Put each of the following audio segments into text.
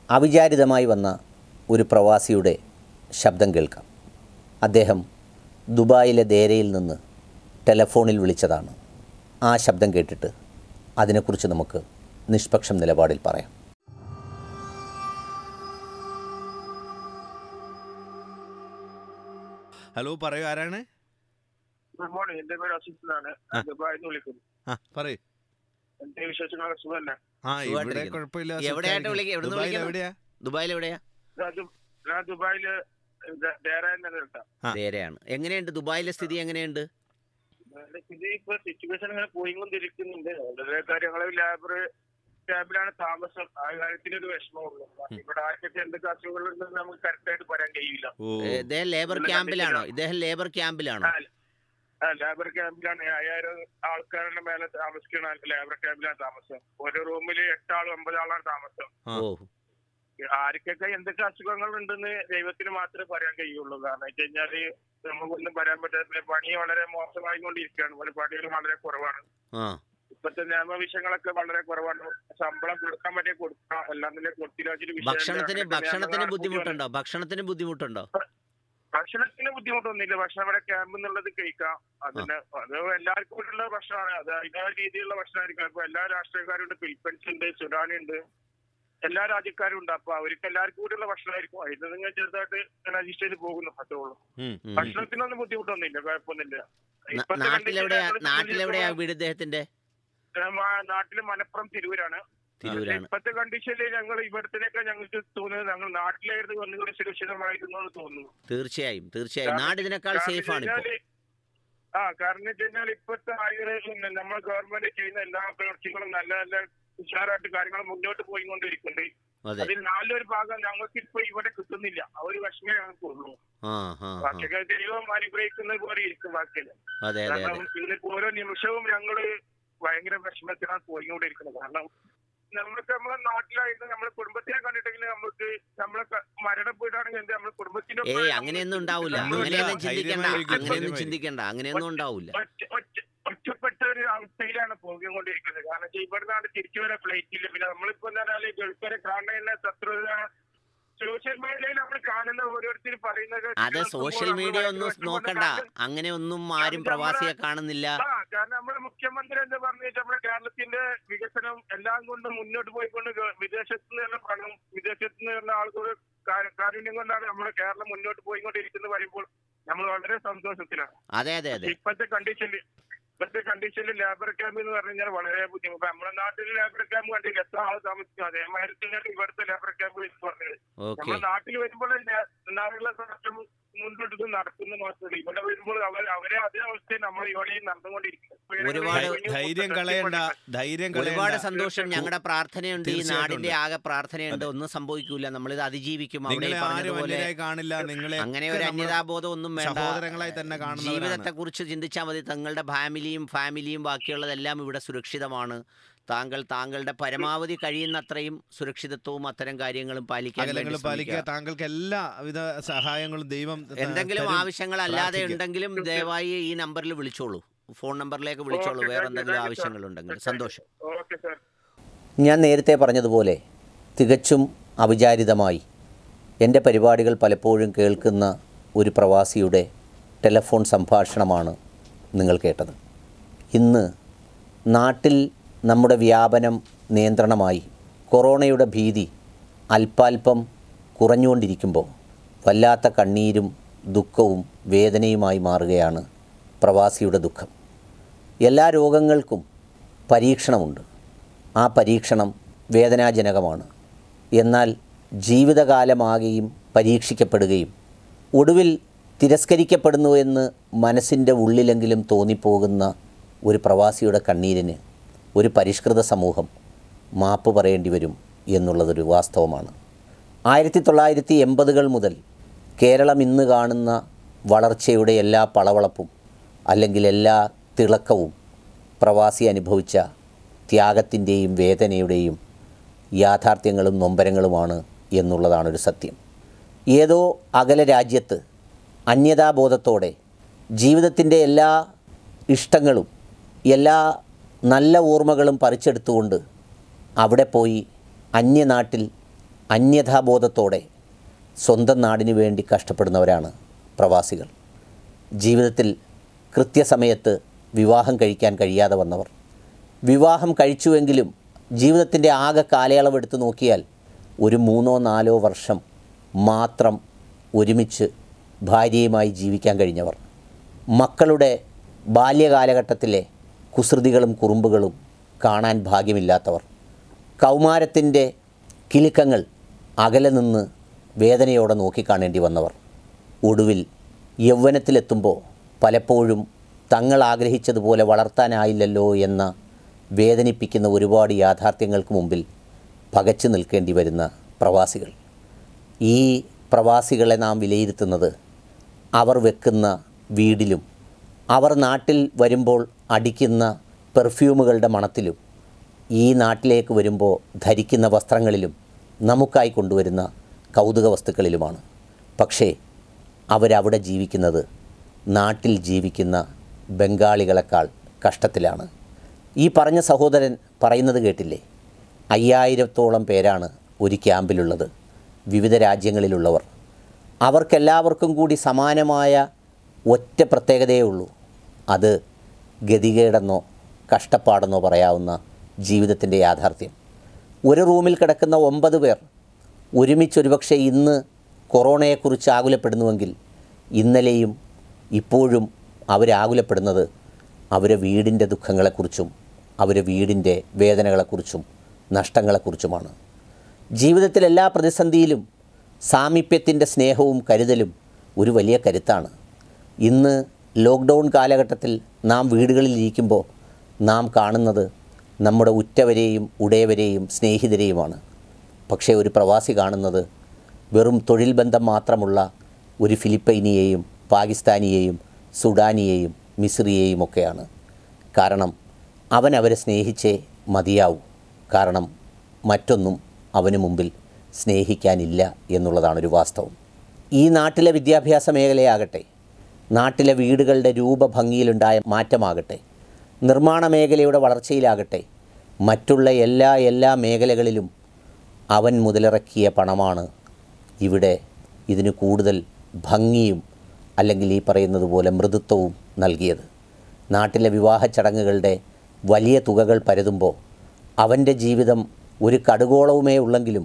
അവിചാരിതമായി വന്ന ഒരു പ്രവാസിയുടെ ശബ്ദം കേൾക്കാം അദ്ദേഹം ദുബായിലെ ദേരയിൽ നിന്ന് ടെലഫോണിൽ വിളിച്ചതാണ് ആ ശബ്ദം കേട്ടിട്ട് അതിനെക്കുറിച്ച് നമുക്ക് നിഷ്പക്ഷം നിലപാടിൽ പറയാം ഹലോ പറയൂ ആരാണ് ഗുഡ് മോർണിംഗ് എന്റെ പേര് അസിഫ് എന്നാണ് ആ. ദുബായിൽ നിന്ന് വിളിക്കുന്നു ആ പറയൂ എന്റെ വിശേഷങ്ങളൊക്കെ സുഖമല്ല ആ ഇവിടെ സുഖമായിട്ടിരിക്കുന്നു. കുഴപ്പമില്ല എവിടെയായിട്ട് സുഖമായിരിക്കുന്നു. വിളിക്ക- എവിടുന്ന് ദുബായിൽ വിളിക്കുന്നു? എവിടെയാ ദുബായിൽ എവിടെയാ ഞാൻ ദു- ഞാൻ ദുബായില് ദേരായെന്ന് കേട്ടാ ആ. നേരെയാണ് എങ്ങനെയുണ്ട് ദുബായിലെ സ്ഥിതി എങ്ങനെയുണ്ട് ഇത് ഇപ്പൊ സിറ്റുവേഷൻ ഇങ്ങനെ പോയിക്കൊണ്ടിരിക്കുന്നുണ്ട് വളരെ കാര്യങ്ങൾ ലാബർ ക്യാമ്പിലാണ് താമസം ആ കാര്യത്തിന് ഒരു വിഷമമുള്ളൂ ഇവിടെ ആർക്കൊക്കെ എന്തൊക്കെ അസുഖങ്ങളുണ്ടെന്ന് നമുക്ക് കറക്റ്റ് ആയിട്ട് പറയാൻ കഴിയില്ല ഓ ഏ, ഇദ്ദേഹം ലേബർ ഇവിടെ ക്യാമ്പിലാണോ കണ്ടിട്ടില്ല. ഇദ്ദേഹം ലേബർ ക്യാമ്പിലാണോ ആ ലാബർ ക്യാമ്പിലാണ് അയ്യായിരം ആൾക്കാരുടെ മേലെ താമസിക്കണ ലാബർ ക്യാമ്പിലാണ് താമസം ഒരു റൂമിൽ എട്ടാളും ഒമ്പതാളാണ് താമസം ആ. ഓ ആർക്കൊക്കെ എന്തൊക്കെ അസുഖങ്ങൾ ഉണ്ടെന്ന് ദൈവത്തിന് മാത്രമേ പറയാൻ കഴിയുള്ളൂ കാരണം വെച്ച് കഴിഞ്ഞാല് നമുക്കൊന്നും പറയാൻ പറ്റാത്ത പണി വളരെ മോശമായിക്കൊണ്ടിരിക്കുകയാണ് പോലെ പണികൾ വളരെ കുറവാണ് ആ ഇപ്പത്തെ നിയമവിഷയങ്ങളൊക്കെ വളരെ കുറവാണ് ശമ്പളം കൊടുക്കാൻ പറ്റിയ കൊടുക്കാം എല്ലാം തന്നെ കൊടുത്തില്ല വെച്ചിട്ട് വിഷയം ഭക്ഷണത്തിന് അങ്ങനെ ഭക്ഷണത്തിന് നിയമങ്ങൾ ബുദ്ധിമുട്ടുണ്ടോ ഭക്ഷണത്തിന് ബുദ്ധിമുട്ടുണ്ടോ ഭക്ഷണത്തിന് ബുദ്ധിമുട്ടൊന്നുമില്ല ഭക്ഷണം ഇവിടെ ക്യാമ്പ് എന്നുള്ളത് കഴിക്കാം അതിന് അത് എല്ലാവർക്കും ഉള്ള ഭക്ഷണമാണ് അത് അതിന്റെ രീതിയിലുള്ള ഭക്ഷണമായിരിക്കും അപ്പൊ എല്ലാ രാഷ്ട്രീയക്കാരും ഉണ്ട് ഫിലിപ്പൈൻസ് ഉണ്ട് സുഡാനി ഉണ്ട് എല്ലാ രാജ്യക്കാരും ഉണ്ട് അപ്പൊ അവർക്ക് എല്ലാവർക്കും കൂടിയുള്ള ഭക്ഷണമായിരിക്കും അതിന് നിങ്ങൾ ചെറുതായിട്ട് അഡ്ജസ്റ്റ് ചെയ്ത് പോകുന്നു അത്രേ ഉള്ളൂ ഉം. ഉം. ഭക്ഷണത്തിനൊന്നും ബുദ്ധിമുട്ടൊന്നുമില്ല കുഴപ്പമൊന്നുമില്ല ന- ഇപ്പത്തെ നാട്ടിലെവിടെയാ condition നാട്ടിലെവിടെയാ വീട് ഇദ്ദേഹത്തിന്റെ നമ്മ നാട്ടില് മലപ്പുറം തിരൂരാണ് തിരൂരാണ് ഇപ്പത്തെ കണ്ടീഷനിൽ ഞങ്ങൾ ഇവിടത്തേക്ക് ഞങ്ങൾക്ക് തോന്നുന്നത് ഞങ്ങൾ നാട്ടിലായിരുന്നു ഒന്നുകൂടി സുരക്ഷിതമായിരുന്നു എന്ന് തോന്നുന്നു തീർച്ചയായും തീർച്ചയായും കാരണം- നാട് ഇതിനേക്കാൾ കാരണം സേഫ് ആണ് ഇപ്പോ വെച്ചാല് ആ കാരണം വെച്ച് കഴിഞ്ഞാൽ ഇപ്പോഴത്തെ ആളുകൾ നമ്മൾ ഗവൺമെന്റ് ചെയ്യുന്ന എല്ലാ പ്രവൃത്തികളും നല്ല നല്ല ഉഷാറായിട്ട് കാര്യങ്ങൾ മുന്നോട്ട് പോയിക്കൊണ്ടിരിക്കുന്നുണ്ട് അതെ അതിൽ നല്ലൊരു ഭാഗം ഞങ്ങൾക്ക് ഇപ്പൊ ഇവിടെ കിട്ടുന്നില്ല ആ ഒരു വിഷമേ ഞങ്ങൾക്ക് ഉള്ളൂ ആ ആ ആ. ബാക്കിയൊക്കെ ദൈവം അനുഗ്രഹിക്കുന്നത് പോലെ ഇരിക്കും ബാക്കിയല്ല അതെ അതെ അതെ കാരണം ഇന്നിപ്പോ ഓരോ നിമിഷവും ഞങ്ങള് ഭയങ്കര വിഷമത്തിലാണ് പോയിക്കൊണ്ടിരിക്കുന്നത് കാരണം നമ്മൾക്ക് നമ്മളെ നാട്ടിലായിട്ട് നമ്മളെ കുടുംബത്തിനെ കണ്ടിട്ടെങ്കിൽ നമുക്ക് നമ്മളെ ക- മരണപ്പെടാണെങ്കിൽ എന്ത് നമ്മളെ കുടുംബത്തിന്റെ ഒപ്പം ഏയ് നമ്മള് അങ്ങനെയൊന്നും ഉണ്ടാവൂല ഒന്നുമില്ല. അങ്ങനെയൊന്നും ചിന്തിക്കണ്ട ധൈര്യമായി ഇരിക്ക്, അങ്ങനെയൊന്നും ധൈര്യമായി. ചിന്തിക്കണ്ട അങ്ങനെയൊന്നും ഉണ്ടാവൂല ഒറ്റ- ഒറ്റ- ഒറ്റപ്പെട്ട ഒരു അവസ്ഥയിലാണ് പോയിക്കൊണ്ടിരിക്കുന്നത് കാരണം വെച്ചാൽ ഇവിടുന്നാണ് തിരിച്ചു വരാൻ ഫ്ലൈറ്റ് ഇല്ല പിന്നെ നമ്മളിപ്പോ എന്താ പറഞ്ഞാല് ഗൾഫ് വരെ കാണുന്ന ശത്രുത സോഷ്യൽ മീഡിയയിൽ നമ്മൾ കാണുന്ന ഓരോരുത്തർ പറയുന്നത് അത് കേൾക്കുമ്പോൾ സോഷ്യൽ നമ്മൾ മീഡിയ ഭയങ്കര ഒന്നും വിഷമം നോക്കണ്ട കാരണം- അങ്ങനെ ഒന്നും ആരും നമ്മുടെ- പ്രവാസിയെ കാണുന്നില്ല ആ കാരണം നമ്മുടെ മുഖ്യമന്ത്രി എന്താ പറഞ്ഞു വെച്ചാൽ നമ്മുടെ കേരളത്തിന്റെ വികസനം എല്ലാം കൊണ്ടും മുന്നോട്ട് പോയിക്കൊണ്ട് ഗ- വിദേശത്ത് നിന്ന് പണം വിദേശത്ത് നിന്ന് ആളുകളുടെ കാ- കാരുണ്യം കൊണ്ടാണ് നമ്മുടെ കേരളം മുന്നോട്ട് പോയിക്കൊണ്ടിരിക്കുന്നത് പറയുമ്പോൾ നമ്മൾ വളരെ സന്തോഷത്തിലാണ് അതെ അതെ അതെ ഇപ്പോഴത്തെ കണ്ടീഷനിൽ ഇപ്പോഴത്തെ കണ്ടീഷനിൽ ലേബർ ക്യാമ്പ് എന്ന് പറഞ്ഞു കഴിഞ്ഞാൽ വളരെ ബുദ്ധിമുട്ട് നമ്മുടെ നാട്ടിൽ ലേബർ ക്യാമ്പ് കണ്ടില്ല എത്ര ആൾ താമസിക്കും അതേമാതിരി തന്നെയാണ് ഇവിടുത്തെ ലേബർ ക്യാമ്പ് എന്ന് പറഞ്ഞത് ഓക്കെ നമ്മുടെ നാട്ടിൽ വരുമ്പോൾ നാടുകളെ സമരം മുന്നോട്ട് നടക്കുന്ന മാത്രമല്ല ഇവിടെ വരുമ്പോൾ അവർ അവരെ അതേ അവസ്ഥയിൽ നമ്മൾ ഇവിടെ നടന്നുകൊണ്ടിരിക്കുന്നത് ഒരുപാട് ധൈ- ധൈര്യം കളയണ്ട ധൈര്യം ഒരുപാട് കളയണ്ട സന്തോഷം ഞങ്ങളുടെ പ്രാർത്ഥനയുണ്ട് ഈ തീർച്ചയായിട്ടും നാടിന്റെ ഉണ്ട്. ആകെ പ്രാർത്ഥനയുണ്ട് ഒന്നും സംഭവിക്കൂല നമ്മളിത് അതിജീവിക്കും അവിടെ നിങ്ങളെ ഈ ആരും പറഞ്ഞതുപോലെ അന്യരായി കാണില്ല നിങ്ങളെ അങ്ങനെ ഒരു അന്യതാബോധം ഒന്നും വേണ്ട സഹോദരങ്ങളായി തന്നെ കാണുന്നവരാണ് ജീവിതത്തെ കുറിച്ച് ചിന്തിച്ചാൽ മതി തങ്ങളുടെ ഫാമിലിയും ഫാമിലിയും ബാക്കിയുള്ളതെല്ലാം ഇവിടെ സുരക്ഷിതമാണ് താങ്കൾ താങ്കളുടെ പരമാവധി കഴിയുന്നത്രയും സുരക്ഷിതത്വവും അത്തരം കാര്യങ്ങളും പാലിക്കാൻ വേണ്ടി അകലങ്ങൾ പാലിക്കുക ശ്രമിക്കുക. താങ്കൾക്ക് എല്ലാവിധ സഹായങ്ങളും ദൈവം ത- എന്തെങ്കിലും തരും. ആവശ്യങ്ങൾ അല്ലാതെ പ്രാർത്ഥിക്കുക. ഉണ്ടെങ്കിലും ദയവായി ഈ നമ്പറിൽ വിളിച്ചോളൂ ഫോൺ നമ്പറിലേക്ക് വിളിച്ചോളൂ ഓക്കേ, വേറെ താങ്ക് യു, എന്തെങ്കിലും താങ്ക് യു, സർ. ആവശ്യങ്ങളുണ്ടെങ്കിൽ സന്തോഷം ഓക്കെ സാർ ഞാൻ നേരത്തെ പറഞ്ഞതുപോലെ തികച്ചും അവിചാരിതമായി എൻ്റെ പരിപാടികൾ പലപ്പോഴും കേൾക്കുന്ന ഒരു പ്രവാസിയുടെ ടെലഫോൺ സംഭാഷണമാണ് നിങ്ങൾ കേട്ടത് ഇന്ന് നാട്ടിൽ നമ്മുടെ വ്യാപനം നിയന്ത്രണമായി കൊറോണയുടെ ഭീതി അല്പാൽപം കുറഞ്ഞുകൊണ്ടിരിക്കുമ്പോൾ വല്ലാത്ത കണ്ണീരും ദുഃഖവും വേദനയുമായി മാറുകയാണ് പ്രവാസിയുടെ ദുഃഖം എല്ലാ രോഗങ്ങൾക്കും പരീക്ഷണമുണ്ട് ആ പരീക്ഷണം വേദനാജനകമാണ് എന്നാൽ ജീവിതകാലമാകെയും പരീക്ഷിക്കപ്പെടുകയും ഒടുവിൽ തിരസ്കരിക്കപ്പെടുന്നു എന്ന് മനസ്സിൻ്റെ ഉള്ളിലെങ്കിലും തോന്നിപ്പോകുന്ന ഒരു പ്രവാസിയുടെ കണ്ണീരിന് ഒരു പരിഷ്കൃത സമൂഹം മാപ്പ് പറയേണ്ടി വരും എന്നുള്ളതൊരു വാസ്തവമാണ് ആയിരത്തി തൊള്ളായിരത്തി എൺപതുകൾ മുതൽ കേരളം ഇന്ന് കാണുന്ന വളർച്ചയുടെ എല്ലാ പളവളപ്പും അല്ലെങ്കിൽ എല്ലാ തിളക്കവും പ്രവാസി അനുഭവിച്ച ത്യാഗത്തിൻ്റെയും വേദനയുടെയും യാഥാർത്ഥ്യങ്ങളും നൊമ്പരങ്ങളുമാണ് എന്നുള്ളതാണൊരു സത്യം ഏതോ അകല രാജ്യത്ത് അന്യതാബോധത്തോടെ ജീവിതത്തിൻ്റെ എല്ലാ ഇഷ്ടങ്ങളും എല്ലാ നല്ല ഓർമ്മകളും പറിച്ചെടുത്തുകൊണ്ട് അവിടെ പോയി അന്യനാട്ടിൽ അന്യഥാബോധത്തോടെ സ്വന്തം നാടിനു വേണ്ടി കഷ്ടപ്പെടുന്നവരാണ് പ്രവാസികൾ ജീവിതത്തിൽ കൃത്യസമയത്ത് വിവാഹം കഴിക്കാൻ കഴിയാതെ വന്നവർ വിവാഹം കഴിച്ചുവെങ്കിലും ജീവിതത്തിൻ്റെ ആകെ കാലയളവ് എടുത്തു നോക്കിയാൽ ഒരു മൂന്നോ നാലോ വർഷം മാത്രം ഒരുമിച്ച് ഭാര്യയുമായി ജീവിക്കാൻ കഴിഞ്ഞവർ മക്കളുടെ ബാല്യകാലഘട്ടത്തിലെ കുസൃതികളും കുറുമ്പുകളും കാണാൻ ഭാഗ്യമില്ലാത്തവർ കൗമാരത്തിൻ്റെ കിലുക്കങ്ങൾ അകലെ നിന്ന് വേദനയോടെ നോക്കിക്കാണേണ്ടി വന്നവർ ഒടുവിൽ യൗവനത്തിലെത്തുമ്പോൾ പലപ്പോഴും തങ്ങൾ ആഗ്രഹിച്ചതുപോലെ വളർത്താനായില്ലല്ലോ എന്ന വേദനിപ്പിക്കുന്ന ഒരുപാട് യാഥാർത്ഥ്യങ്ങൾക്ക് മുമ്പിൽ പകച്ചു നിൽക്കേണ്ടി വരുന്ന പ്രവാസികൾ ഈ പ്രവാസികളെ നാം വിലയിരുത്തുന്നത് അവർ വെക്കുന്ന വീടിലും അവർ നാട്ടിൽ വരുമ്പോൾ അടിക്കുന്ന പെർഫ്യൂമുകളുടെ മണത്തിലും ഈ നാട്ടിലേക്ക് വരുമ്പോൾ ധരിക്കുന്ന വസ്ത്രങ്ങളിലും നമുക്കായി കൊണ്ടുവരുന്ന കൗതുക വസ്തുക്കളിലുമാണ് പക്ഷേ അവരവിടെ ജീവിക്കുന്നത് നാട്ടിൽ ജീവിക്കുന്ന ബംഗാളികളെക്കാൾ കഷ്ടത്തിലാണ് ഈ പറഞ്ഞ സഹോദരൻ പറയുന്നത് കേട്ടില്ലേ അയ്യായിരത്തോളം പേരാണ് ഒരു ക്യാമ്പിലുള്ളത് വിവിധ രാജ്യങ്ങളിലുള്ളവർ അവർക്കെല്ലാവർക്കും കൂടി സമാനമായ ഒറ്റ പ്രത്യേകതയേ ഉള്ളൂ അത് ഗതികേടെന്നോ കഷ്ടപ്പാടെന്നോ പറയാവുന്ന ജീവിതത്തിൻ്റെ യാഥാർത്ഥ്യം ഒരു റൂമിൽ കിടക്കുന്ന ഒമ്പത് പേർ ഒരുമിച്ച് ഒരുപക്ഷെ ഇന്ന് കൊറോണയെക്കുറിച്ച് ആകുലപ്പെടുന്നുവെങ്കിൽ ഇന്നലെയും ഇപ്പോഴും അവരാകുലപ്പെടുന്നത് അവരെ വീടിൻ്റെ ദുഃഖങ്ങളെക്കുറിച്ചും അവരെ വീടിൻ്റെ വേദനകളെക്കുറിച്ചും നഷ്ടങ്ങളെക്കുറിച്ചുമാണ് ജീവിതത്തിൽ എല്ലാ പ്രതിസന്ധിയിലും സാമീപ്യത്തിൻ്റെ സ്നേഹവും കരുതലും ഒരു വലിയ കരുത്താണ് ഇന്ന് ലോക്ക്ഡൗൺ കാലഘട്ടത്തിൽ നാം വീടുകളിൽ ഇരിക്കുമ്പോൾ നാം കാണുന്നത് നമ്മുടെ ഉറ്റവരെയും ഉടയവരെയും സ്നേഹിതരെയുമാണ് പക്ഷേ ഒരു പ്രവാസി കാണുന്നത് വെറും തൊഴിൽ ബന്ധം മാത്രമുള്ള ഒരു ഫിലിപ്പൈനിയെയും പാകിസ്ഥാനിയെയും സുഡാനിയെയും മിസ്രിയെയും ഒക്കെയാണ് കാരണം അവൻ അവരെ സ്നേഹിച്ചേ മതിയാവൂ കാരണം മറ്റൊന്നും അവന് മുമ്പിൽ സ്നേഹിക്കാനില്ല എന്നുള്ളതാണൊരു വാസ്തവം ഈ നാട്ടിലെ വിദ്യാഭ്യാസ മേഖലയാകട്ടെ നാട്ടിലെ വീടുകളുടെ രൂപഭംഗിയിലുണ്ടായ മാറ്റമാകട്ടെ നിർമ്മാണ മേഖലയുടെ വളർച്ചയിലാകട്ടെ മറ്റുള്ള എല്ലാ എല്ലാ മേഖലകളിലും അവൻ മുതലിറക്കിയ പണമാണ് ഇവിടെ ഇതിന് കൂടുതൽ ഭംഗിയും അല്ലെങ്കിൽ ഈ പറയുന്നത് പോലെ മൃദുത്വവും നൽകിയത് നാട്ടിലെ വിവാഹ ചടങ്ങുകളുടെ വലിയ തുകകൾ പരതുമ്പോൾ അവൻ്റെ ജീവിതം ഒരു കടുകോളവുമേ ഉള്ളെങ്കിലും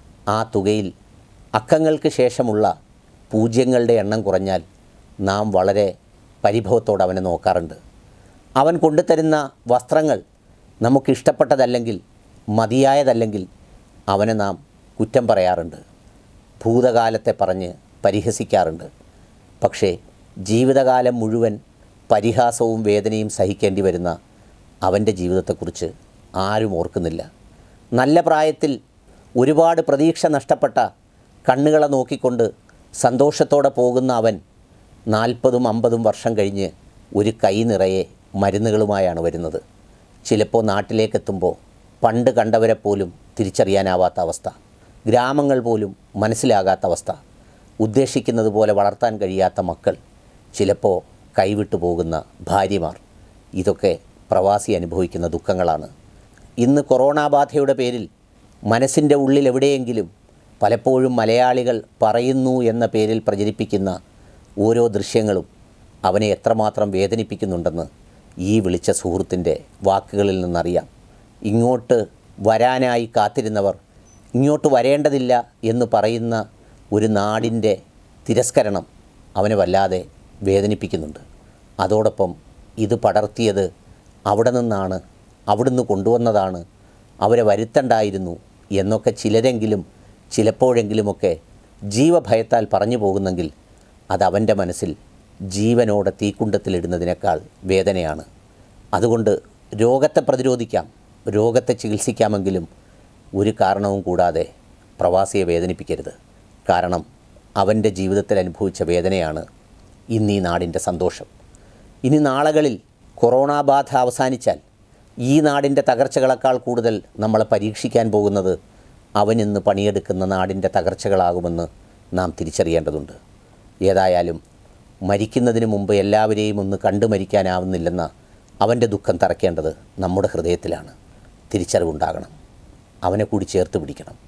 ആ തുകയിൽ അക്കങ്ങൾക്ക് ശേഷമുള്ള പൂജ്യങ്ങളുടെ എണ്ണം കുറഞ്ഞാൽ നാം വളരെ പരിഭവത്തോടെ അവനെ നോക്കാറുണ്ട് അവൻ കൊണ്ടുതരുന്ന വസ്ത്രങ്ങൾ നമുക്കിഷ്ടപ്പെട്ടതല്ലെങ്കിൽ മതിയായതല്ലെങ്കിൽ അവനെ നാം കുറ്റം പറയാറുണ്ട് ഭൂതകാലത്തെ പറഞ്ഞ് പരിഹസിക്കാറുണ്ട് പക്ഷേ ജീവിതകാലം മുഴുവൻ പരിഹാസവും വേദനയും സഹിക്കേണ്ടി വരുന്ന അവൻ്റെ ജീവിതത്തെക്കുറിച്ച് ആരും ഓർക്കുന്നില്ല നല്ല പ്രായത്തിൽ ഒരുപാട് പ്രതീക്ഷ നഷ്ടപ്പെട്ട കണ്ണുകളെ നോക്കിക്കൊണ്ട് സന്തോഷത്തോടെ പോകുന്ന അവൻ നാൽപ്പതും അമ്പതും വർഷം കഴിഞ്ഞ് ഒരു കൈ നിറയെ മരുന്നുകളുമായാണ് വരുന്നത് ചിലപ്പോൾ നാട്ടിലേക്കെത്തുമ്പോൾ പണ്ട് കണ്ടവരെ പോലും തിരിച്ചറിയാനാവാത്ത അവസ്ഥ ഗ്രാമങ്ങൾ പോലും മനസ്സിലാകാത്ത അവസ്ഥ ഉദ്ദേശിക്കുന്നത് പോലെ വളർത്താൻ കഴിയാത്ത മക്കൾ ചിലപ്പോൾ കൈവിട്ടു പോകുന്ന ഭാര്യമാർ ഇതൊക്കെ പ്രവാസി അനുഭവിക്കുന്ന ദുഃഖങ്ങളാണ് ഇന്ന് കൊറോണ ബാധയുടെ പേരിൽ മനസ്സിൻ്റെ ഉള്ളിൽ എവിടെയെങ്കിലും പലപ്പോഴും മലയാളികൾ പറയുന്നു എന്ന പേരിൽ പ്രചരിപ്പിക്കുന്ന ഓരോ ദൃശ്യങ്ങളും അവനെ എത്രമാത്രം വേദനിപ്പിക്കുന്നുണ്ടെന്ന് ഈ വിളിച്ച സുഹൃത്തിൻ്റെ വാക്കുകളിൽ നിന്നറിയാം ഇങ്ങോട്ട് വരാനായി കാത്തിരുന്നവർ ഇങ്ങോട്ട് വരേണ്ടതില്ല എന്ന് പറയുന്ന ഒരു നാടിൻ്റെ തിരസ്കരണം അവനെ വല്ലാതെ വേദനിപ്പിക്കുന്നുണ്ട് അതോടൊപ്പം ഇത് പടർത്തിയത് അവിടെ നിന്നാണ് അവിടുന്ന് കൊണ്ടുവന്നതാണ് അവരെ വരുത്തണ്ടായിരുന്നു എന്നൊക്കെ ചിലരെങ്കിലും ചിലപ്പോഴെങ്കിലുമൊക്കെ ജീവഭയത്താൽ പറഞ്ഞു പോകുന്നെങ്കിൽ അത് അവൻ്റെ മനസ്സിൽ ജീവനോടെ തീക്കുണ്ടത്തിലിടുന്നതിനേക്കാൾ വേദനയാണ് അതുകൊണ്ട് രോഗത്തെ പ്രതിരോധിക്കാം രോഗത്തെ ചികിത്സിക്കാമെങ്കിലും ഒരു കാരണവും കൂടാതെ പ്രവാസിയെ വേദനിപ്പിക്കരുത് കാരണം അവൻ്റെ ജീവിതത്തിൽ അനുഭവിച്ച വേദനയാണ് ഇന്ന് ഈ നാടിൻ്റെ സന്തോഷം ഇനി നാളുകളിൽ കൊറോണ ബാധ അവസാനിച്ചാൽ ഈ നാടിൻ്റെ തകർച്ചകളെക്കാൾ കൂടുതൽ നമ്മളെ പരീക്ഷിക്കാൻ പോകുന്നത് അവനിന്ന് പണിയെടുക്കുന്ന നാടിൻ്റെ തകർച്ചകളാകുമെന്ന് നാം തിരിച്ചറിയേണ്ടതുണ്ട് ഏതായാലും മരിക്കുന്നതിന് മുമ്പ് എല്ലാവരെയും ഒന്ന് കണ്ടു മരിക്കാനാവുന്നില്ലെന്ന അവൻ്റെ ദുഃഖം തറയ്ക്കേണ്ടത് നമ്മുടെ ഹൃദയത്തിലാണ് തിരിച്ചറിവുണ്ടാകണം അവനെ കൂടി ചേർത്ത് പിടിക്കണം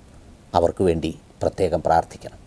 അവർക്ക് വേണ്ടി പ്രത്യേകം പ്രാർത്ഥിക്കണം